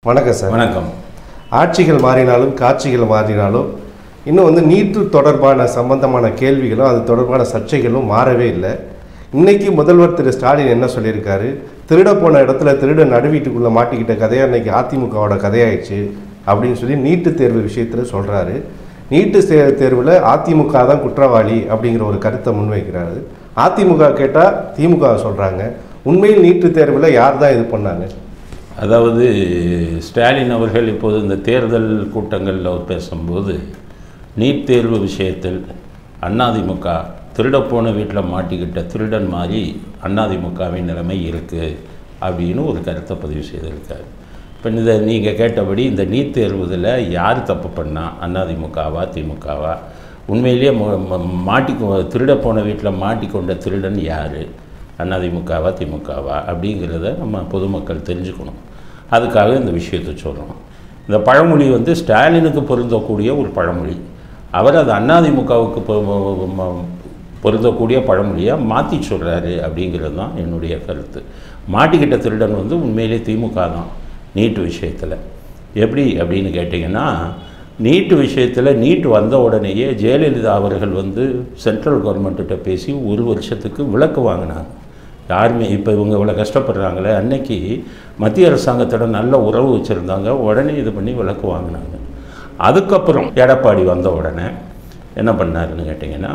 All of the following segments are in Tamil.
வணக்கம் சார் வணக்கம் ஆட்சிகள் மாறினாலும் காட்சிகள் மாறினாலும் இன்னும் வந்து நீட்டு தொடர்பான சம்பந்தமான கேள்விகளும் அது தொடர்பான சர்ச்சைகளும் மாறவே இல்லை இன்னைக்கு முதல்வர் திரு ஸ்டாலின் என்ன சொல்லியிருக்காரு திருட போன இடத்துல திருட நடுவீட்டுக்குள்ளே மாட்டிக்கிட்ட கதையாக இன்னைக்கு அதிமுகவோட கதையாயிடுச்சு அப்படின்னு சொல்லி நீட்டு தேர்வு விஷயத்தில் சொல்கிறாரு நீட்டு தே- தேர்வில் அதிமுக தான் குற்றவாளி அப்படிங்கிற ஒரு கருத்தை முன்வைக்கிறாரு அதிமுக கேட்டால் திமுக சொல்கிறாங்க உண்மையில் நீட்டு தேர்வில் யார் தான் இது பண்ணாங்க அதாவது ஸ்டாலின் அவர்கள் இப்போது இந்த தேர்தல் கூட்டங்களில் அவர் பேசும்போது நீட் தேர்வு விஷயத்தில் அதிமுக திருடப்போன வீட்டில் மாட்டிக்கிட்ட திருடன் மாதிரி அதிமுகவின் நிலைமை இருக்குது அப்படின்னு ஒரு கருத்தை பதிவு செய்திருக்காரு இப்போ இதை நீங்கள் கேட்டபடி இந்த நீட் தேர்வுதில் யார் தப்பு பண்ணா அதிமுகவா திமுகவா உண்மையிலேயே மு- ம- மாட்டிக்கொ திருட போன வீட்டில் மாட்டிக்கொண்ட திருடன் யார் அதிமுகவா திமுகவா அப்படிங்கிறத நம்ம பொதுமக்கள் தெரிஞ்சுக்கணும் அதுக்காக இந்த விஷயத்தை சொல்கிறோம் இந்த பழமொழி வந்து ஸ்டாலினுக்கு பொருந்தக்கூடிய ஒரு பழமொழி அவர் அது அதிமுகவுக்கு பொ- ம- பொருந்தக்கூடிய பழமொழியாக மாற்றி சொல்கிறாரு அப்படிங்கிறது தான் என்னுடைய கருத்து மாட்டிக்கிட்ட திருடன் வந்து உண்மையிலே திமுக தான் நீட்டு விஷயத்தில் எப்படி அப்படின்னு கேட்டிங்கன்னா நீட்டு விஷயத்தில் நீட் வந்த உடனேயே ஜெயலலிதா அவர்கள் வந்து சென்ட்ரல் கவர்மெண்ட்டிட்ட பேசி ஒரு வருஷத்துக்கு விலக்கு வாங்கினாங்க யாருமே இப்போ இவங்க இவ்வளோ கஷ்டப்படுறாங்களே அன்னைக்கு மத்திய அரசாங்கத்தோட நல்ல உறவு வச்சுருந்தாங்க உடனே இது பண்ணி விலக்கு வாங்கினாங்க அதுக்கப்புறம் எடப்பாடி வந்த உடனே என்ன பண்ணாருன்னு கேட்டிங்கன்னா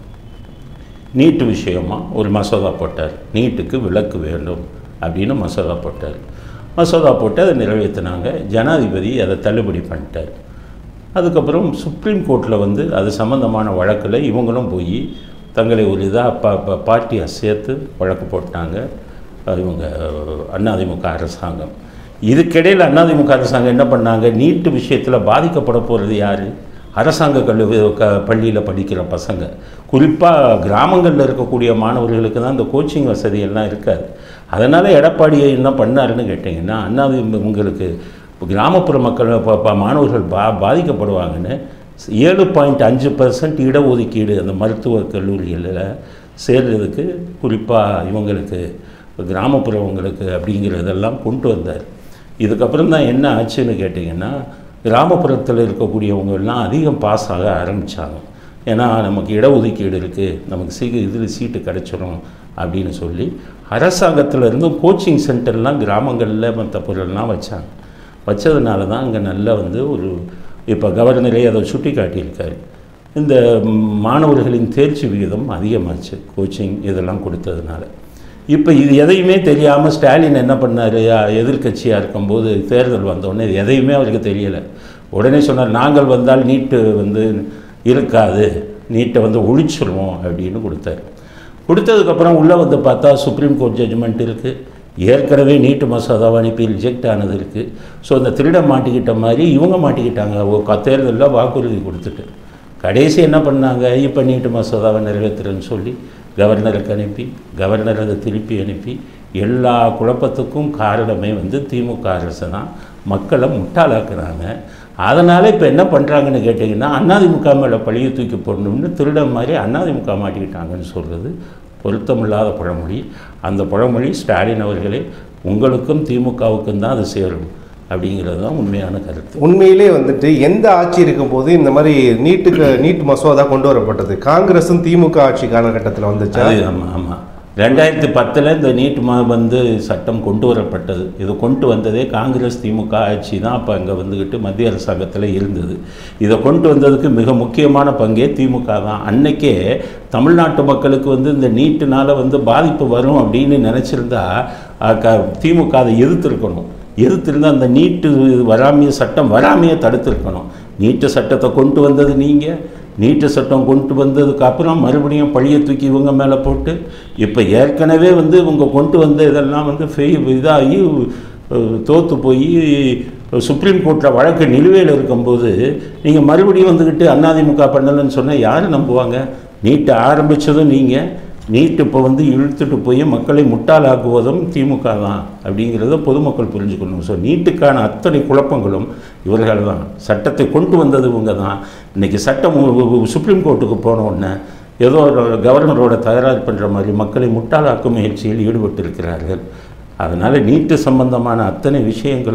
நீட்டு விஷயமா ஒரு மசோதா போட்டார் நீட்டுக்கு விலக்கு வேண்டும் அப்படின்னு மசோதா போட்டார் மசோதா போட்டு அதை நிறைவேற்றினாங்க ஜனாதிபதி அதை தள்ளுபடி பண்ணிட்டார் அதுக்கப்புறம் சுப்ரீம் கோர்ட்டில் வந்து அது சம்மந்தமான வழக்கில் இவங்களும் போய் தங்களை ஒரு இதாக பா பா பார்ட்டியை சேர்த்து வழக்கு போட்டாங்க அஹ் இவங்க அதிமுக அரசாங்கம் இதுக்கிடையில் அதிமுக அரசாங்கம் என்ன பண்ணாங்க நீட்டு விஷயத்தில் பாதிக்கப்பட போகிறது யார் அரசாங்க கல்லூரி க பள்ளியில் படிக்கிற பசங்க குறிப்பாக கிராமங்களில் இருக்கக்கூடிய மாணவர்களுக்கு தான் இந்த கோச்சிங் வசதி எல்லாம் இருக்காது அதனால் எடப்பாடி என்ன பண்ணாருன்னு கேட்டிங்கன்னா அண்ணாதி உங்களுக்கு கிராமப்புற மக்கள் ப- ப- மாணவர்கள் பா பாதிக்கப்படுவாங்கன்னு ஏழு பாயிண்ட் அஞ்சு பர்சன்ட் இடஒதுக்கீடு அந்த மருத்துவக் கல்லூரிகளில் சேர்றதுக்கு குறிப்பாக இவங்களுக்கு கிராமப்புறவங்களுக்கு அப்படிங்கிறதெல்லாம் கொண்டு வந்தார் இதுக்கப்புறம் தான் என்ன ஆச்சுன்னு கேட்டிங்கன்னா கிராமப்புறத்தில் இருக்கக்கூடியவங்கெல்லாம் அதிகம் பாஸ் ஆக ஆரம்பித்தாங்க ஏன்னா நமக்கு இடஒதுக்கீடு இருக்குது நமக்கு சீக்கிரம் இதில் சீட்டு கிடச்சிரும் அப்படின்னு சொல்லி அரசாங்கத்தில் இருந்தும் கோச்சிங் சென்டர்லாம் கிராமங்களில் மற்ற பொருள்லாம் வச்சாங்க வச்சதுனால தான் அங்கே நல்ல வந்து ஒரு இப்போ கவர்னரே அதை சுட்டி காட்டியிருக்காரு இந்த ம், மாணவர்களின் தேர்ச்சி விகிதம் அதிகமாச்சு கோச்சிங் இதெல்லாம் கொடுத்ததுனால இப்போ இது எதையுமே தெரியாமல் ஸ்டாலின் என்ன பண்ணார் எதிர்க்கட்சியாக இருக்கும்போது தேர்தல் வந்தோடனே இது எதையுமே அவருக்கு தெரியலை உடனே சொன்னார் நாங்கள் வந்தால் நீட்டு வந்து இருக்காது நீட்டை வந்து ஒழிச்சிருவோம் அப்படின்னு கொடுத்தாரு கொடுத்ததுக்கப்புறம் உள்ளே வந்து பார்த்தா சுப்ரீம் கோர்ட் ஜட்ஜ்மெண்ட் இருக்குது ஏற்கனவே நீட்டு மசோதாவை அனுப்பி ரிஜெக்ட் ஆனது இருக்குது ஸோ இந்த திருட மாட்டிக்கிட்ட மாதிரி இவங்க மாட்டிக்கிட்டாங்க ஒரு க- தேர்தலில் வாக்குறுதி கொடுத்துட்டு கடைசி என்ன பண்ணாங்க இப்போ நீட்டு மசோதாவை நிறைவேற்றுறேன்னு சொல்லி கவர்னருக்கு அனுப்பி கவர்னர் அதை திருப்பி அனுப்பி எல்லா குழப்பத்துக்கும் காரணமே வந்து திமுக அரசு தான் மக்களை முட்டாளாக்குறாங்க அதனால் இப்போ என்ன பண்ணுறாங்கன்னு கேட்டிங்கன்னா அதிமுக மேலே பழிய தூக்கி போடணும்னு திருடன் மாதிரி அதிமுக மாட்டிக்கிட்டாங்கன்னு சொல்கிறது பொருத்தமில்லாத பழமொழி அந்த பழமொழி ஸ்டாலின் அவர்களே உங்களுக்கும் திமுகவுக்கும் தான் அது சேரும் அப்படிங்கிறது தான் உண்மையான கருத்து உண்மையிலே வந்துட்டு எந்த ஆட்சி இருக்கும்போது இந்த மாதிரி நீட்டுக்கு நீட் மசோதா கொண்டு வரப்பட்டது காங்கிரஸும் திமுக ஆட்சி காலகட்டத்தில் வந்துச்சா அது ஆமாம் ஆமாம் ரெண்டாயிரத்தி பத்தில் இந்த நீட் மா வந்து சட்டம் கொண்டு வரப்பட்டது இது கொண்டு வந்ததே காங்கிரஸ் திமுக ஆட்சி தான் அப்போ அங்கே வந்துக்கிட்டு மத்திய அரசாங்கத்தில் இருந்தது இதை கொண்டு வந்ததுக்கு மிக முக்கியமான பங்கே திமுக தான் அன்னைக்கே தமிழ்நாட்டு மக்களுக்கு வந்து இந்த நீட்டுனால வந்து பாதிப்பு வரும் அப்படின்னு நினச்சிருந்தா அஹ், க திமுக அதை எதிர்த்திருக்கணும் எதிர்த்திருந்தா அந்த நீட்டு வராமைய சட்டம் வராமையே தடுத்திருக்கணும் நீட்டு சட்டத்தை கொண்டு வந்தது நீங்கள் நீட்டு சட்டம் கொண்டு வந்ததுக்கு அப்புறம் மறுபடியும் பழிய தூக்கி இவங்க மேலே போட்டு இப்போ ஏற்கனவே வந்து இவங்க கொண்டு வந்த இதெல்லாம் வந்து ஃபெய் இதாகி அஹ், தோத்து போய் சுப்ரீம் கோர்ட்டில் வழக்கு நிலுவையில் இருக்கும்போது நீங்கள் மறுபடியும் வந்துக்கிட்டு அதிமுக பண்ணலன்னு சொன்னால் யார் நம்புவாங்க நீட்டை ஆரம்பித்ததும் நீங்கள் நீட் இப்போ வந்து இழுத்துட்டு போய் மக்களை முட்டாளாக்குவதும் திமுக தான் அப்படிங்கிறத பொதுமக்கள் புரிஞ்சுக்கணும் ஸோ நீட்டுக்கான அத்தனை குழப்பங்களும் இவர்கள் தான் சட்டத்தை கொண்டு வந்தது இவங்க தான் இன்றைக்கி சட்டம் உ- உ- சுப்ரீம் கோர்ட்டுக்கு போன உடனே ஏதோ ஒரு கவர்னரோட தகராறு பண்ணுற மாதிரி மக்களை முட்டாளாக்கும் முயற்சியில் ஈடுபட்டிருக்கிறார்கள் அதனால் நீட்டு சம்பந்தமான அத்தனை விஷயங்களும்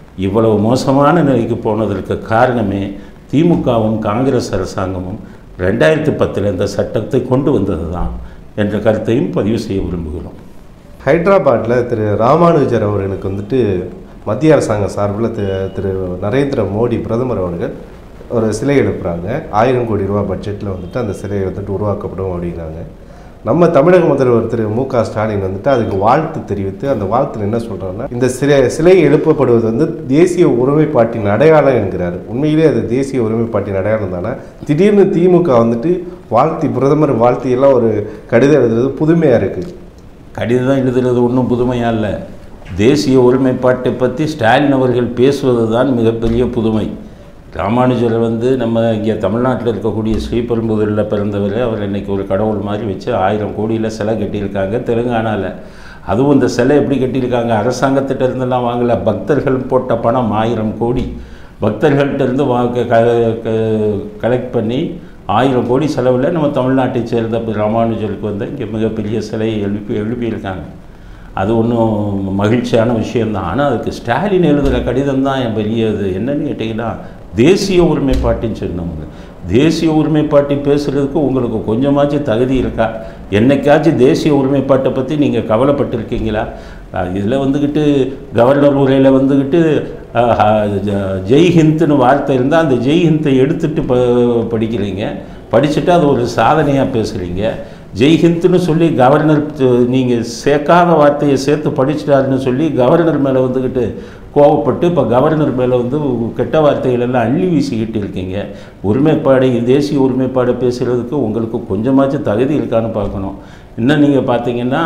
இவ்வளவு மோசமான நிலைக்கு போனதற்கு காரணமே திமுகவும் காங்கிரஸ் அரசாங்கமும் ரெண்டாயிரத்தி பத்தில் இந்த சட்டத்தை கொண்டு வந்தது தான் என்ற கருத்தையும் பதிவு செய்ய விரும்புகிறோம் ஹைதராபாத்தில் திரு ராமானுஜர் அவர்களுக்கு வந்துட்டு மத்திய அரசாங்கம் சார்பில் திரு திரு நரேந்திர மோடி பிரதமர் அவர்கள் ஒரு சிலை எழுப்புறாங்க ஆயிரம் கோடி ரூபா பட்ஜெட்டில் வந்துட்டு அந்த சிலை வந்துட்டு உருவாக்கப்படும் அப்படிங்கிறாங்க நம்ம தமிழக முதல்வர் திரு மு க ஸ்டாலின் வந்துட்டு அதுக்கு வாழ்த்து தெரிவித்து அந்த வாழ்த்துல என்ன சொல்றாருன்னா இந்த சிலை சிலை எழுப்பப்படுவது வந்து தேசிய ஒருமைப்பாட்டின் அடையாளம் என்கிறார் உண்மையிலே அது தேசிய ஒருமைப்பாட்டின் அடையாளம் தானே திடீர்னு திமுக வந்துட்டு வாழ்த்தி பிரதமர் வாழ்த்தி எல்லாம் ஒரு கடிதம் எழுதுறது புதுமையாக இருக்குது கடிதம் எழுதுறது ஒன்றும் புதுமையாக இல்லை தேசிய ஒருமைப்பாட்டை பற்றி ஸ்டாலின் அவர்கள் பேசுவது தான் மிகப்பெரிய புதுமை ராமானுஜர் வந்து நம்ம இங்கே தமிழ்நாட்டில் இருக்கக்கூடிய ஸ்ரீபெரும்புதூரில் பிறந்தவர் அவர் இன்னைக்கு ஒரு கடவுள் மாதிரி வச்சு ஆயிரம் கோடியில் சிலை கட்டியிருக்காங்க தெலுங்கானாவில் அதுவும் இந்த சிலை எப்படி கட்டியிருக்காங்க அரசாங்கத்திட்ட இருந்தெல்லாம் வாங்கல பக்தர்கள் போட்ட பணம் ஆயிரம் கோடி பக்தர்கள்ட்ட இருந்து வாங்க கலெக்ட் பண்ணி ஆயிரம் கோடி செலவில் நம்ம தமிழ்நாட்டை சேர்ந்த ராமானுஜருக்கு வந்து இங்கே மிகப்பெரிய சிலையை எழுப்பி எழுப்பியிருக்காங்க அது ஒன்றும் மகிழ்ச்சியான விஷயந்தான் ஆனால் அதுக்கு ஸ்டாலின் எழுதுகிற கடிதம் தான் என் பெரிய இது என்னன்னு கேட்டிங்கன்னா தேசிய ஒருமைப்பாட்டின் சின்னம் தேசிய ஒருமைப்பாட்டை பேசுகிறதுக்கு உங்களுக்கு கொஞ்சமாச்சும் தகுதி இருக்கா என்னைக்காச்சும் தேசிய ஒருமைப்பாட்டை பற்றி நீங்கள் கவலைப்பட்டிருக்கீங்களா இதில் வந்துக்கிட்டு கவர்னர் உரையில் வந்துக்கிட்டு அஹ், அஹ், ஜ- ஜெய் ஹிந்த்னு வார்த்தை இருந்தால் அந்த ஜெய் ஹிந்தை எடுத்துட்டு ப படிக்கிறீங்க படிச்சுட்டு அது ஒரு சாதனையாக பேசுகிறீங்க ஜெய்ஹிந்த்னு சொல்லி கவர்னர் நீங்கள் சேர்க்காத வார்த்தையை சேர்த்து படிச்சிட்டாருன்னு சொல்லி கவர்னர் மேலே வந்துக்கிட்டு கோவப்பட்டு இப்போ கவர்னர் மேலே வந்து கெட்ட வார்த்தைகள் எல்லாம் அள்ளி வீசிக்கிட்டு இருக்கீங்க ஒருமைப்பாடு தேசிய ஒருமைப்பாடு பேசுகிறதுக்கு உங்களுக்கு கொஞ்சமாச்சும் தகுதி இருக்கான்னு பார்க்கணும் இன்னும் நீங்கள் பார்த்தீங்கன்னா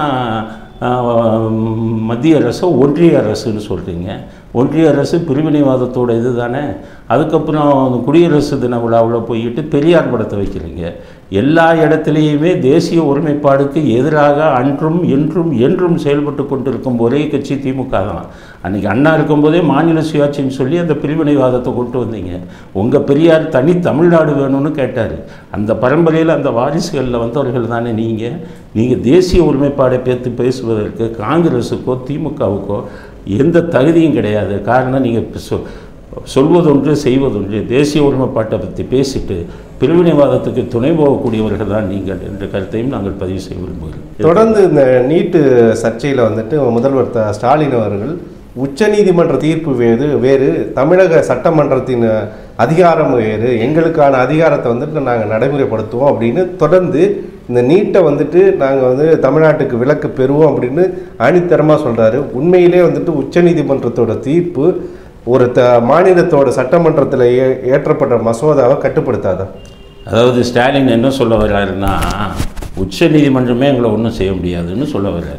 ஆஹ், மத்திய அரசு ஒன்றிய அரசுன்னு சொல்கிறீங்க ஒன்றிய அரசு பிரிவினைவாதத்தோட இது தானே அதுக்கப்புறம் குடியரசு தின விழாவில் போய்கிட்டு பெரியார் படத்தை வைக்கிறீங்க எல்லா இடத்துலையுமே தேசிய ஒருமைப்பாடுக்கு எதிராக அன்றும் என்றும் என்றும் செயல்பட்டு கொண்டிருக்கும் ஒரே கட்சி திமுக தான் அன்றைக்கி அண்ணா இருக்கும்போதே மாநில சுயாட்சின்னு சொல்லி அந்த பிரிவினைவாதத்தை கொண்டு வந்தீங்க உங்கள் பெரியார் தனி தமிழ்நாடு வேணும்னு கேட்டார் அந்த பரம்பரையில் அந்த வாரிசுகளில் வந்தவர்கள் தானே நீங்கள் நீங்கள் தேசிய ஒருமைப்பாடை பேத்து பேசுவதற்கு காங்கிரஸுக்கோ திமுகவுக்கோ எந்த தகுதியும் கிடையாது காரணம் நீங்கள் சொ சொல்வதொன்று செய்வதொன்று தேசிய ஒருமைப்பாட்டை பற்றி பேசிட்டு பிரிவினைவாதத்துக்கு துணை போகக்கூடியவர்கள் தான் நீங்கள் என்ற கருத்தையும் நாங்கள் பதிவு செய்ய விரும்புகிறோம் தொடர்ந்து இந்த நீட்டு சர்ச்சையில் வந்துட்டு முதல்வர் த- ஸ்டாலின் அவர்கள் உச்சநீதிமன்ற தீர்ப்பு வேறு வேறு தமிழக சட்டமன்றத்தின் அதிகாரம் வேறு எங்களுக்கான அதிகாரத்தை வந்துட்டு நாங்கள் நடைமுறைப்படுத்துவோம் அப்படின்னு தொடர்ந்து இந்த நீட்டை வந்துட்டு நாங்கள் வந்து தமிழ்நாட்டுக்கு விலக்கு பெறுவோம் அப்படின்னு ஆணித்தரமாக சொல்கிறாரு உண்மையிலே வந்துட்டு உச்சநீதிமன்றத்தோட தீர்ப்பு ஒரு த மாநிலத்தோட சட்டமன்றத்தில் ஏ ஏற்றப்பட்ட மசோதாவை கட்டுப்படுத்தாதா அதாவது ஸ்டாலின் என்ன சொல்ல வர்றாருன்னா உச்ச நீதிமன்றமே எங்களை ஒன்றும் செய்ய முடியாதுன்னு சொல்ல வர்றாரு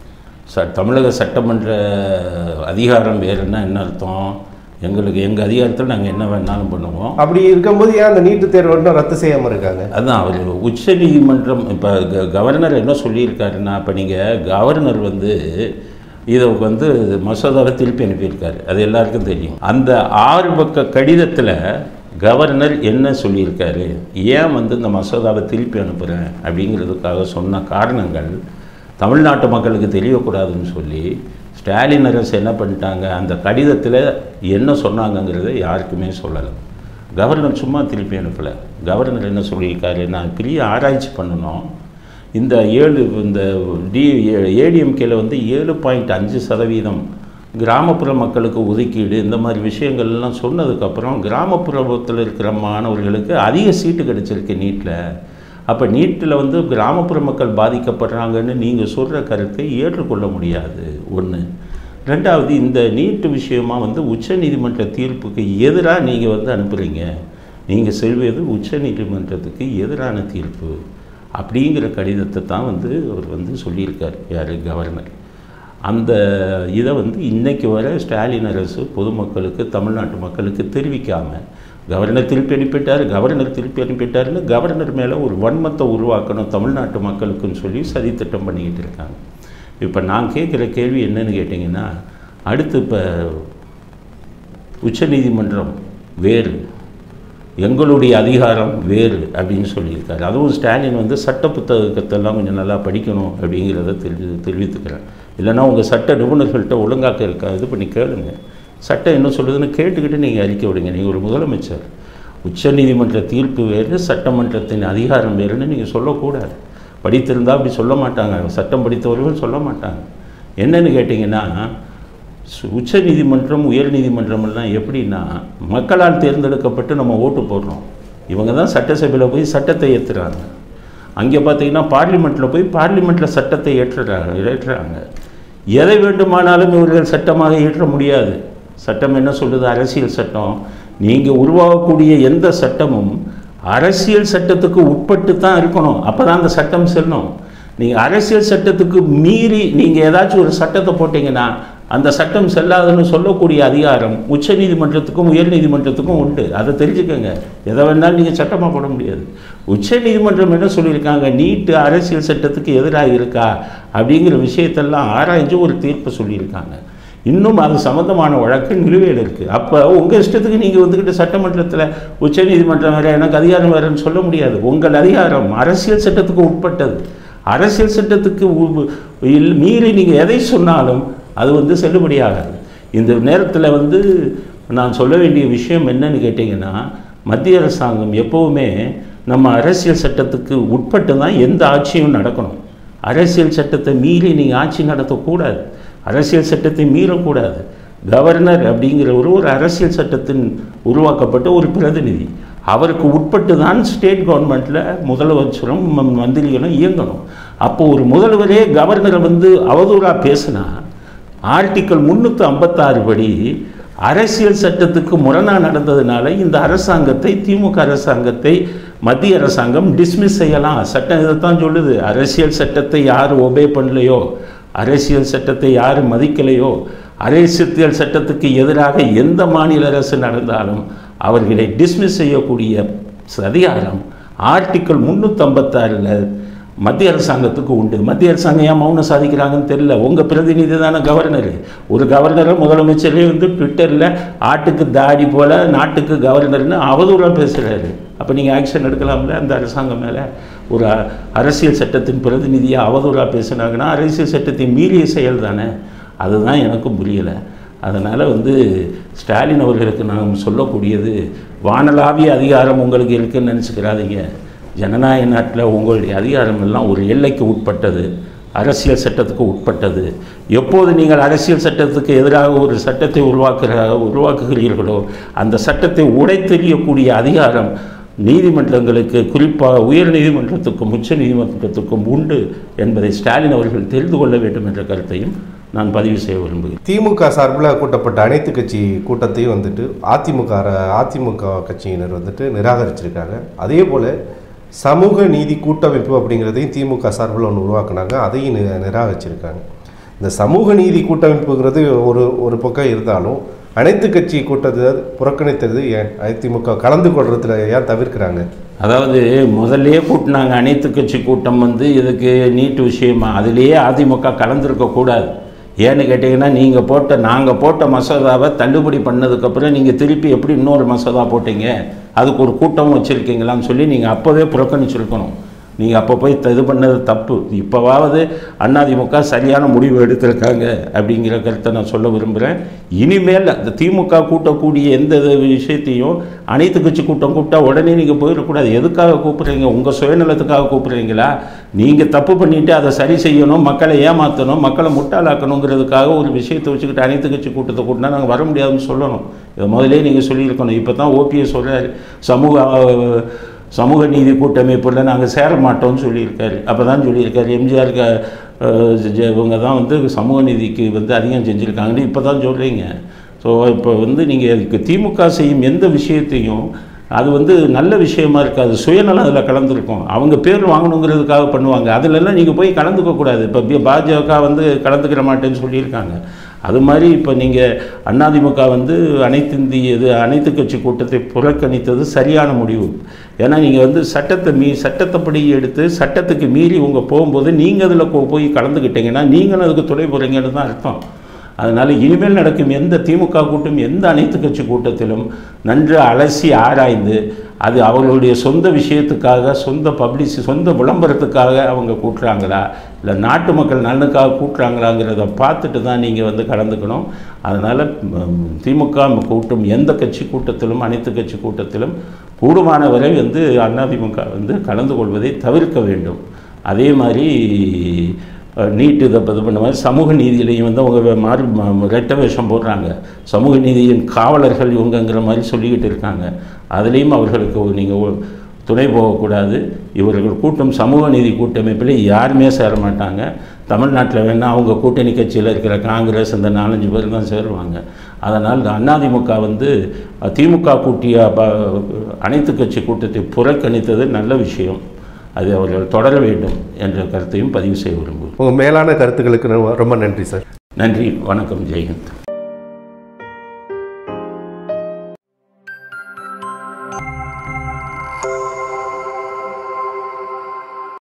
ச தமிழக சட்டமன்ற அதிகாரம் வேறுன்னா என்ன அர்த்தம் எங்களுக்கு எங்கள் அதிகாரத்தில் நாங்கள் என்ன வேணாலும் பண்ணுவோம் அப்படி இருக்கும்போது ஏன் அந்த நீட்டு தேர்வு இன்னும் ரத்து செய்யாமல் இருக்காங்க அதான் அவர் உச்ச நீதிமன்றம் இப்போ கவர்னர் என்ன சொல்லியிருக்காருன்னா இப்போ நீங்கள் கவர்னர் வந்து இதை வந்து மசோதாவை திருப்பி அனுப்பியிருக்காரு அது எல்லாருக்கும் தெரியும் அந்த ஆறு பக்க கடிதத்தில் கவர்னர் என்ன சொல்லியிருக்காரு ஏன் வந்து இந்த மசோதாவை திருப்பி அனுப்புகிறேன் அப்படிங்கிறதுக்காக சொன்ன காரணங்கள் தமிழ்நாட்டு மக்களுக்கு தெரியக்கூடாதுன்னு சொல்லி ஸ்டாலின் அரசு என்ன பண்ணிட்டாங்க அந்த கடிதத்தில் என்ன சொன்னாங்கங்கிறத யாருக்குமே சொல்லலை கவர்னர் சும்மா திருப்பி அனுப்பலை கவர்னர் என்ன சொல்லியிருக்காரு நான் பெரிய ஆராய்ச்சி பண்ணணும் இந்த ஏழு இந்த டி ஏடிஎம்கேல வந்து ஏழு பாயிண்ட் அஞ்சு சதவீதம் கிராமப்புற மக்களுக்கு ஒதுக்கீடு இந்த மாதிரி விஷயங்கள்லாம் சொன்னதுக்கப்புறம் கிராமப்புறத்தில் இருக்கிற மாணவர்களுக்கு அதிக சீட்டு கிடைச்சிருக்கு நீட்டில் அப்போ நீட்டில் வந்து கிராமப்புற மக்கள் பாதிக்கப்படுறாங்கன்னு நீங்கள் சொல்கிற கருத்தை ஏற்றுக்கொள்ள முடியாது ஒன்று ரெண்டாவது இந்த நீட்டு விஷயமா வந்து உச்சநீதிமன்ற தீர்ப்புக்கு எதிராக நீங்கள் வந்து அனுப்புகிறீங்க நீங்கள் செல்வது உச்சநீதிமன்றத்துக்கு எதிரான தீர்ப்பு அப்படிங்கிற கடிதத்தை தான் வந்து அவர் வந்து சொல்லியிருக்கார் யார் கவர்னர் அந்த இதை வந்து இன்னைக்கு வரை ஸ்டாலின் அரசு பொதுமக்களுக்கு தமிழ்நாட்டு மக்களுக்கு தெரிவிக்காமல் கவர்னர் திருப்பி அனுப்பிட்டார் கவர்னர் திருப்பி அனுப்பிட்டாருன்னு கவர்னர் மேலே ஒரு வன்மத்தை உருவாக்கணும் தமிழ்நாட்டு மக்களுக்குன்னு சொல்லி சதித்திட்டம் பண்ணிக்கிட்டு இருக்காங்க இப்போ நான் கேட்குற கேள்வி என்னன்னு கேட்டிங்கன்னா அடுத்து இப்போ உச்சநீதிமன்றம் வேறு எங்களுடைய அதிகாரம் வேறு அப்படின்னு சொல்லியிருக்காரு அதுவும் ஸ்டாலின் வந்து சட்ட புத்தகத்தெல்லாம் கொஞ்சம் நல்லா படிக்கணும் அப்படிங்கிறத தெரிவி தெரிவித்துக்கிறேன் இல்லைன்னா உங்கள் சட்ட நிபுணர்கள்ட்ட ஒழுங்காக்க இருக்கா இது பண்ணி கேளுங்க சட்டம் என்ன சொல்லுதுன்னு கேட்டுக்கிட்டு நீங்கள் அறிக்கை விடுங்க நீங்கள் ஒரு முதலமைச்சர் உச்சநீதிமன்ற தீர்ப்பு வேறு சட்டமன்றத்தின் அதிகாரம் வேறுன்னு நீங்கள் சொல்லக்கூடாது படித்திருந்தால் அப்படி சொல்ல மாட்டாங்க சட்டம் படித்தவர்கள் சொல்ல மாட்டாங்க என்னன்னு கேட்டிங்கன்னா சு- உச்ச நீதிமன்றம் உயர் நீதிமன்றம் எல்லாம் எப்படின்னா மக்களால் தேர்ந்தெடுக்கப்பட்டு நம்ம ஓட்டு போடுறோம் இவங்க தான் சட்டசபையில் போய் சட்டத்தை ஏற்றுறாங்க அங்கே பார்த்தீங்கன்னா பார்லிமெண்ட்டில் போய் பார்லிமெண்ட்டில் சட்டத்தை ஏற்றுறாங்க ஏற்றுறாங்க எதை வேண்டுமானாலும் இவர்கள் சட்டமாக இயற்ற முடியாது சட்டம் என்ன சொல்லுது அரசியல் சட்டம் நீங்கள் உருவாகக்கூடிய எந்த சட்டமும் அரசியல் சட்டத்துக்கு உட்பட்டு தான் இருக்கணும் அப்போ தான் அந்த சட்டம் செல்லும் நீங்கள் அரசியல் சட்டத்துக்கு மீறி நீங்கள் ஏதாச்சும் ஒரு சட்டத்தை போட்டிங்கன்னா அந்த சட்டம் செல்லாதுன்னு சொல்லக்கூடிய அதிகாரம் உச்ச நீதிமன்றத்துக்கும் உயர் நீதிமன்றத்துக்கும் உண்டு அதை தெரிஞ்சுக்கோங்க எதை வேணாலும் நீங்கள் சட்டமாக போட முடியாது உச்ச நீதிமன்றம் என்ன சொல்லியிருக்காங்க நீட்டு அரசியல் சட்டத்துக்கு எதிராக இருக்கா அப்படிங்கிற விஷயத்தெல்லாம் ஆராய்ஞ்சு ஒரு தீர்ப்பு சொல்லியிருக்காங்க இன்னும் அது சம்மந்தமான வழக்கு நிலுவையில் இருக்குது அப்போ உங்கள் இஷ்டத்துக்கு நீங்கள் வந்துக்கிட்டு சட்டமன்றத்தில் உச்சநீதிமன்றம் வேறு எனக்கு அதிகாரம் வேறுன்னு சொல்ல முடியாது உங்கள் அதிகாரம் அரசியல் சட்டத்துக்கு உட்பட்டது அரசியல் சட்டத்துக்கு உ- இல் மீறி நீங்கள் எதை சொன்னாலும் அது வந்து செல்லுபடியாகாது இந்த நேரத்தில் வந்து நான் சொல்ல வேண்டிய விஷயம் என்னன்னு கேட்டிங்கன்னா மத்திய அரசாங்கம் எப்போவுமே நம்ம அரசியல் சட்டத்துக்கு உட்பட்டு தான் எந்த ஆட்சியும் நடக்கணும் அரசியல் சட்டத்தை மீறி நீங்கள் ஆட்சி நடத்தக்கூடாது அரசியல் சட்டத்தை மீறக்கூடாது கவர்னர் அப்படிங்கிறவர் ஒரு அரசியல் சட்டத்தின் உருவாக்கப்பட்ட ஒரு பிரதிநிதி அவருக்கு உட்பட்டு தான் ஸ்டேட் கவர்மெண்ட்டில் முதலமைச்சரும் ம- மந்திரிகளும் இயங்கணும் அப்போ ஒரு முதல்வரே கவர்னரை வந்து அவதூறாக பேசினா ஆர்டிக்கல் முந்நூற்றி ஐம்பத்தாறு படி அரசியல் சட்டத்துக்கு முரணாக நடந்ததுனால இந்த அரசாங்கத்தை திமுக அரசாங்கத்தை மத்திய அரசாங்கம் டிஸ்மிஸ் செய்யலாம் சட்டம் இதைத்தான் சொல்லுது அரசியல் சட்டத்தை யார் ஒபே பண்ணலையோ அரசியல் சட்டத்தை யார் மதிக்கலையோ அரசியல் சட்டத்துக்கு எதிராக எந்த மாநில அரசு நடந்தாலும் அவர்களை டிஸ்மிஸ் செய்யக்கூடிய அதிகாரம் ஆர்டிக்கல் முந்நூற்றம்பத்தாறில் மத்திய அரசாங்கத்துக்கு உண்டு மத்திய அரசாங்கம் ஏன் மௌனம் சாதிக்கிறாங்கன்னு தெரியல உங்கள் பிரதிநிதி தானே கவர்னர் ஒரு கவர்னரை முதலமைச்சரே வந்து ட்விட்டரில் ஆட்டுக்கு தாடி போல நாட்டுக்கு கவர்னர்னு அவதூறாக பேசுகிறாரு அப்போ நீங்கள் ஆக்ஷன் எடுக்கலாம்ல அந்த அரசாங்கம் மேலே ஒரு அ- அரசியல் சட்டத்தின் பிரதிநிதியை அவதூறாக பேசுனாங்கன்னா அரசியல் சட்டத்தை மீறிய செயல் தானே அதுதான் எனக்கும் புரியலை அதனால் வந்து ஸ்டாலின் அவர்களுக்கு நாம் சொல்லக்கூடியது வானளாவிய அதிகாரம் உங்களுக்கு இருக்குன்னு நினச்சிக்கிறாதீங்க ஜனநாயக நாட்டில் உங்களுடைய அதிகாரம் எல்லாம் ஒரு எல்லைக்கு உட்பட்டது அரசியல் சட்டத்துக்கு உட்பட்டது எப்போது நீங்கள் அரசியல் சட்டத்துக்கு எதிராக ஒரு சட்டத்தை உருவாக்குற உருவாக்குகிறீர்களோ அந்த சட்டத்தை உடைத்தெறியக்கூடிய அதிகாரம் நீதிமன்றங்களுக்கு குறிப்பாக உயர் நீதிமன்றத்துக்கும் உச்ச நீதிமன்றத்துக்கும் உண்டு என்பதை ஸ்டாலின் அவர்கள் தெரிந்து கொள்ள வேண்டும் என்ற கருத்தையும் நான் பதிவு செய்ய விரும்புகிறேன் திமுக சார்பில் கூட்டப்பட்ட அனைத்து கட்சி கூட்டத்தையும் வந்துட்டு அதிமுக அர- அதிமுக கட்சியினர் வந்துட்டு நிராகரிச்சிருக்காங்க அதே போல் சமூக நீதி கூட்டமைப்பு அப்படிங்கிறதையும் திமுக சார்பில் ஒன்று உருவாக்குனாங்க அதையும் நி- நிராகரிச்சிருக்காங்க இந்த சமூக நீதி கூட்டமைப்புங்கிறது ஒரு ஒரு பக்கம் இருந்தாலும் அனைத்து கட்சி கூட்டத்தை புறக்கணித்தது ஏன் அதிமுக கலந்து கொள்றதுல ஏன் தவிர்க்கிறாங்க அதாவது முதல்லயே கூட்டினாங்க அனைத்து கட்சி கூட்டம் வந்து இதுக்கு நீட்டு விஷயமா அதிலேயே அதிமுக கலந்துருக்க கூடாது ஏன்னு கேட்டிங்கன்னா நீங்கள் போட்ட நாங்கள் போட்ட மசோதாவை தள்ளுபடி பண்ணதுக்கப்புறம் நீங்கள் திருப்பி எப்படி இன்னொரு மசோதா போட்டீங்க அதுக்கு ஒரு கூட்டம் வச்சுருக்கீங்களான்னு சொல்லி நீங்கள் அப்போவே புறக்கணிச்சிருக்கணும் நீங்கள் அப்போ போய் த- இது பண்ணது தப்பு இப்போவாவது அதிமுக சரியான முடிவு எடுத்திருக்காங்க அப்படிங்கிற கருத்தை நான் சொல்ல விரும்புகிறேன் இனிமேல் அந்த திமுக கூட்டக்கூடிய எந்த இது விஷயத்தையும் அனைத்து கட்சி கூட்டம் கூப்பிட்டா உடனே நீங்கள் போயிடக்கூடாது எதுக்காக கூப்பிட்றீங்க உங்கள் சுயநலத்துக்காக கூப்பிட்றீங்களா நீங்கள் தப்பு பண்ணிட்டு அதை சரி செய்யணும் மக்களை ஏமாற்றணும் மக்களை முட்டாளாக்கணுங்கிறதுக்காக ஒரு விஷயத்தை வச்சுக்கிட்டு அனைத்து கட்சி கூட்டத்தை கூட்டினா நாங்கள் வர முடியாதுன்னு சொல்லணும் இதை முதலே நீங்கள் சொல்லியிருக்கணும் இப்போ தான் ஓபிஎஸ் சொல்கிறாரு சமூக அஹ், சமூக நீதி கூட்டமைப்பில் நாங்கள் சேர மாட்டோம்னு சொல்லியிருக்காரு அப்போ தான் சொல்லியிருக்காரு எம்ஜிஆர் க- அஹ், ஜெ- இவங்க தான் வந்து சமூக நீதிக்கு வந்து அதிகம் செஞ்சுருக்காங்கன்னு இப்போ தான் சொல்கிறீங்க ஸோ இப்போ வந்து நீங்கள் திமுக செய்யும் எந்த விஷயத்தையும் அது வந்து நல்ல விஷயமா இருக்காது சுயநலம் அதில் கலந்துருக்கும் அவங்க பேர் வாங்கணுங்கிறதுக்காக பண்ணுவாங்க அதிலெல்லாம் நீங்கள் போய் கலந்துக்க கூடாது இப்போ பி- பாஜக வந்து கலந்துக்கிற மாட்டேன்னு சொல்லியிருக்காங்க அது மாதிரி இப்போ நீங்கள் அதிமுக வந்து அனைத்து இந்திய இது அனைத்து கட்சி கூட்டத்தை புறக்கணித்தது சரியான முடிவு ஏன்னா நீங்கள் வந்து சட்டத்தை மீ சட்டத்தைப்படி எடுத்து சட்டத்துக்கு மீறி உங்க போகும்போது நீங்கள் அதில் போய் கலந்துக்கிட்டீங்கன்னா நீங்களும் அதுக்கு துணை போகிறீங்கன்னு தான் அர்த்தம் அதனால் இனிமேல் நடக்கும் எந்த திமுக கூட்டம் எந்த அனைத்து கட்சி கூட்டத்திலும் நன்று அலசி ஆராய்ந்து அது அவர்களுடைய சொந்த விஷயத்துக்காக சொந்த பப்ளிசி சொந்த விளம்பரத்துக்காக அவங்க கூட்டுறாங்களா இல்லை நாட்டு மக்கள் நலனுக்காக கூட்டுறாங்களாங்கிறத பார்த்துட்டு தான் நீங்கள் வந்து கலந்துக்கணும் அதனால் திமுக கூட்டம் எந்த கட்சி கூட்டத்திலும் அனைத்து கட்சி கூட்டத்திலும் கூடுமான வரை வந்து அதிமுக வந்து கலந்து கொள்வதை தவிர்க்க வேண்டும் அதே மாதிரி அஹ், நீட்டு இதை இது பண்ண மாதிரி சமூக நீதியிலையும் வந்து அவங்க மாறி ம- ரெட்ட வேஷம் போடுறாங்க சமூக நீதியின் காவலர்கள் இவங்கங்கிற மாதிரி சொல்லிக்கிட்டு இருக்காங்க அதுலேயும் அவர்களுக்கு நீங்கள் துணை போகக்கூடாது இவர்கள் கூட்டம் சமூக நீதி கூட்டமைப்பில் யாருமே சேர மாட்டாங்க தமிழ்நாட்டில் வேணால் அவங்க கூட்டணி கட்சியில் இருக்கிற காங்கிரஸ் இந்த நாலஞ்சு பேர் தான் சேருவாங்க அதனால் அதிமுக வந்து அஹ், திமுக கூட்டிய ப- அனைத்து கட்சி கூட்டத்தை புறக்கணித்தது நல்ல விஷயம் அது அவர்கள் தொடர வேண்டும் என்ற கருத்தையும் பதிவு செய்ய விரும்புகிறேன் உங்கள் மேலான கருத்துக்களுக்கு ரொம்ப- ரொம்ப நன்றி சார் நன்றி வணக்கம் ஜெயஹிந்த்